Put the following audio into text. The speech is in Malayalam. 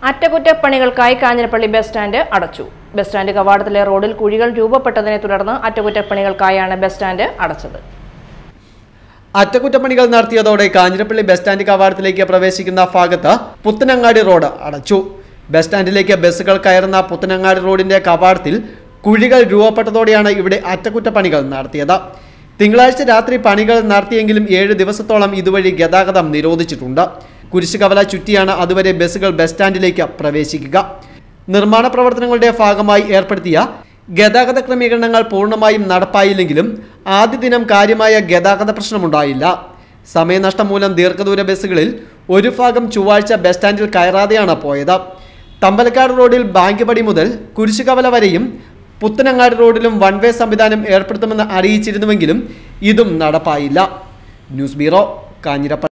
അറ്റകുറ്റപ്പണികൾക്കായി കാഞ്ഞിരപ്പള്ളി ബസ് സ്റ്റാൻഡ് അടച്ചു ബസ് സ്റ്റാൻഡ് കവാടത്തിലെ റോഡിൽ കുഴികൾ രൂപപ്പെട്ടതിനെ തുടർന്ന് അറ്റകുറ്റപ്പണികൾക്കായാണ് ബസ് സ്റ്റാൻഡ് അടച്ചത് അറ്റകുറ്റപ്പണികൾ നടത്തിയതോടെ കാഞ്ഞിരപ്പള്ളി ബസ് സ്റ്റാൻഡ് കവാടത്തിലേക്ക് പ്രവേശിക്കുന്ന ഭാഗത്ത് പുത്തനങ്ങാടി റോഡ് അടച്ചു ബസ് സ്റ്റാൻഡിലേക്ക് ബസ്സുകൾ കയറുന്ന പുത്തനങ്ങാടി റോഡിന്റെ കവാടത്തിൽ കുഴികൾ രൂപപ്പെട്ടതോടെയാണ് ഇവിടെ അറ്റകുറ്റപ്പണികൾ നടത്തിയത് തിങ്കളാഴ്ച രാത്രി പണികൾ നടത്തിയെങ്കിലും ഏഴ് ദിവസത്തോളം ഇതുവഴി ഗതാഗതം നിരോധിച്ചിട്ടുണ്ട് കുരിശുകവല ചുറ്റിയാണ് അതുവരെ ബസ്സുകൾ ബസ് സ്റ്റാൻഡിലേക്ക് പ്രവേശിക്കുക നിർമ്മാണ പ്രവർത്തനങ്ങളുടെ ഭാഗമായി ഏർപ്പെടുത്തിയ ഗതാഗത ക്രമീകരണങ്ങൾ പൂർണ്ണമായും നടപ്പായില്ലെങ്കിലും ആദ്യ ദിനം കാര്യമായ ഗതാഗത പ്രശ്നമുണ്ടായില്ല സമയനഷ്ടം മൂലം ദീർഘദൂര ബസ്സുകളിൽ ഒരു ഭാഗം ചൊവ്വാഴ്ച ബസ് സ്റ്റാൻഡിൽ കയറാതെയാണ് പോയത് തമ്പലക്കാട് റോഡിൽ ബാങ്ക്പടി മുതൽ കുരിശുകവല വരെയും പുത്തനങ്ങാട് റോഡിലും വൺ വേ സംവിധാനം ഏർപ്പെടുത്തുമെന്ന് അറിയിച്ചിരുന്നുവെങ്കിലും ഇതും നടപ്പായില്ല ന്യൂസ് ബ്യൂറോ കാഞ്ഞിരപ്പള്ളി